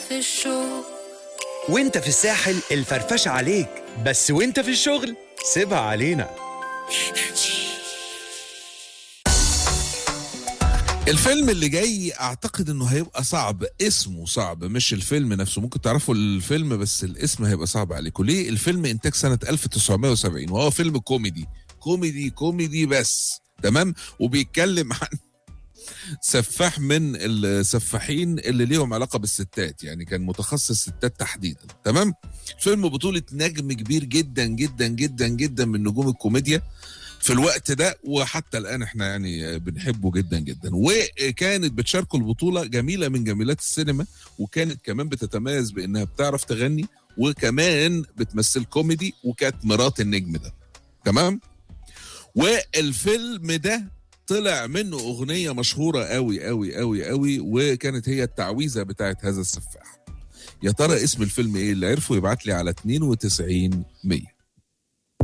في الشوق وانت في الساحل الفرفشة عليك بس وانت في الشغل سيبها علينا الفيلم اللي جاي اعتقد انه هيبقى صعب اسمه صعب مش الفيلم نفسه ممكن تعرفوا الفيلم بس الاسم هيبقى صعب عليكم ليه الفيلم انتاج سنة 1970 وهو فيلم كوميدي كوميدي كوميدي بس تمام وبيتكلم عن سفاح من السفاحين اللي ليهم علاقه بالستات يعني كان متخصص ستات تحديدا تمام فيلم بطوله نجم كبير جدا جدا جدا جدا من نجوم الكوميديا في الوقت ده وحتى الان احنا يعني بنحبه جدا جدا وكانت بتشاركه البطوله جميله من جميلات السينما وكانت كمان بتتميز بانها بتعرف تغني وكمان بتمثل كوميدي وكانت مرات النجم ده تمام والفيلم ده طلع منه اغنيه مشهوره قوي قوي قوي قوي وكانت هي التعويذه بتاعت هذا السفاح يا ترى اسم الفيلم ايه اللي عرفه يبعت لي على 92 100